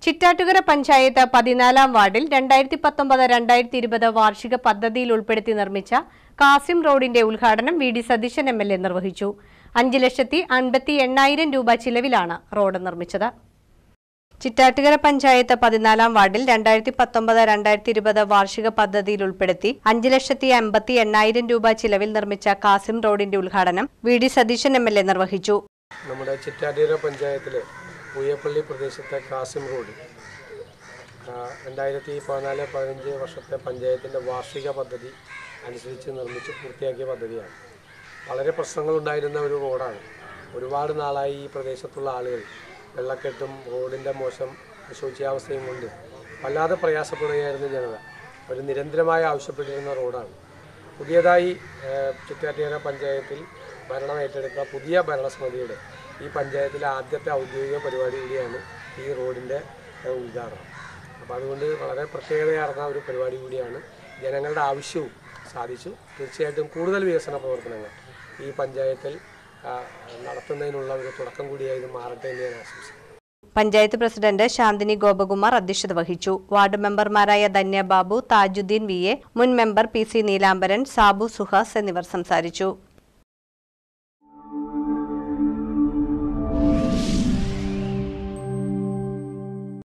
ചിറ്റാറ്റുകര പഞ്ചായത്ത് പതിനാലാം വാർഡിൽ രണ്ടായിരത്തി പത്തൊമ്പത് രണ്ടായിരത്തി ഇരുപത് വാർഷിക പദ്ധതിയിൽ ഉൾപ്പെടുത്തി നിർമ്മിച്ച കാസിം റോഡിന്റെ ഉദ്ഘാടനം V D Satheesan M L A നിർവഹിച്ചു അഞ്ച് ലക്ഷത്തി അൻപത്തി എണ്ണായിരം രൂപ ചിലവിലാണ് റോഡ് നിർമ്മിച്ചത് ചിറ്റാറ്റുകര പഞ്ചായത്ത് പതിനാലാം വാർഡിൽ രണ്ടായിരത്തി പത്തൊമ്പത് രണ്ടായിരത്തി ഇരുപത് വാർഷിക പദ്ധതിയിൽ ഉൾപ്പെടുത്തി അഞ്ച് ലക്ഷത്തി അമ്പത്തി എണ്ണായിരം രൂപ ചിലവിൽ നിർമ്മിച്ച കാസിം റോഡിന്റെ ഉദ്ഘാടനം V D Satheesan M L A നിർവഹിച്ചു നമ്മുടെ ചിറ്റാറ്റൂര പഞ്ചായത്തിലെ പൂയപ്പള്ളി പ്രദേശത്തെ കാസിം റോഡ് ആ, രണ്ടായിരത്തി പതിനാല് പതിനഞ്ച് വർഷത്തെ പഞ്ചായത്തിൻ്റെ വാർഷിക പദ്ധതി അനുസരിച്ച് നിർമ്മിച്ച് പൂർത്തിയാക്കിയ പദ്ധതിയാണ് വളരെ പ്രശ്നങ്ങളുണ്ടായിരുന്ന ഒരു റോഡാണ് ഒരുപാട് നാളായി ഈ പ്രദേശത്തുള്ള ആളുകൾ വെള്ളക്കെട്ടും റോഡിൻ്റെ മോശം ശോച്യാവസ്ഥയും കൊണ്ട് വല്ലാതെ പ്രയാസപ്പെടുകയായിരുന്നു ജനത ഒരു നിരന്തരമായി ആവശ്യപ്പെട്ടിരുന്ന റോഡാണ് പുതിയതായി ഏഹ്, ചിറ്റാറ്റുകര പഞ്ചായത്തിൽ ഭരണം ഏറ്റെടുത്ത പുതിയ ഭരണസമിതിയുടെ ഈ പഞ്ചായത്തിലെ ആദ്യത്തെ ഔദ്യോഗിക പരിപാടി കൂടിയാണ് ഈ റോഡിൻ്റെ ഏഹ്, ഉദ്ഘാടനം അപ്പോൾ അതുകൊണ്ട് വളരെ പ്രത്യേകതയാർന്ന ഒരു പരിപാടി കൂടിയാണ് ജനങ്ങളുടെ ആവശ്യവും സാധിച്ചു തീർച്ചയായിട്ടും കൂടുതൽ വികസന പ്രവർത്തനങ്ങൾ ഈ പഞ്ചായത്തിൽ ആ, നടത്തുന്നതിനുള്ള ഒരു തുടക്കം കൂടിയായി ഇത് മാറട്ടെ എന്ന് ഞാൻ ആശംസിക്കുന്നു പഞ്ചായത്ത് പ്രസിഡന്റ് ശാന്തിനി ഗോപകുമാർ അധ്യക്ഷത വഹിച്ചു വാർഡ് മെമ്പർമാരായ ധന്യ ബാബു താജുദ്ദീൻ വി എ മുൻ member P C Neelambaran Sabu Suhas എന്നിവർ സംസാരിച്ചു